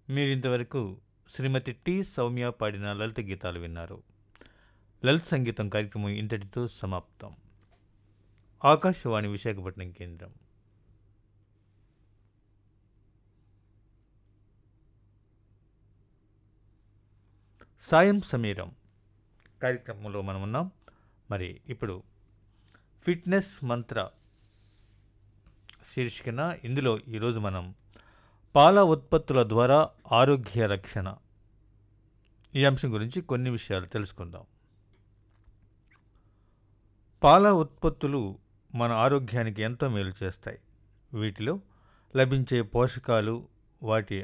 మీరింతవరకు శ్రీమతి టి సౌమ్య పాడిన లలిత గీతాలు విన్నారు లలిత సంగీతం కార్యక్రమం ఇంతటితో సమాప్తం ఆకాశవాణి విశాఖపట్నం కేంద్రం సాయం సమీరం కార్యక్రమంలో మనం ఉన్నాం మరి ఇప్పుడు ఫిట్నెస్ మంత్ర శీర్షికన ఇందులో ఈరోజు మనం పాల ఉత్పత్తుల ద్వారా ఆరోగ్య రక్షణ ఈ అంశం గురించి కొన్ని విషయాలు తెలుసుకుందాం పాల ఉత్పత్తులు మన ఆరోగ్యానికి ఎంతో మేలు చేస్తాయి వీటిలో లభించే పోషకాలు వాటి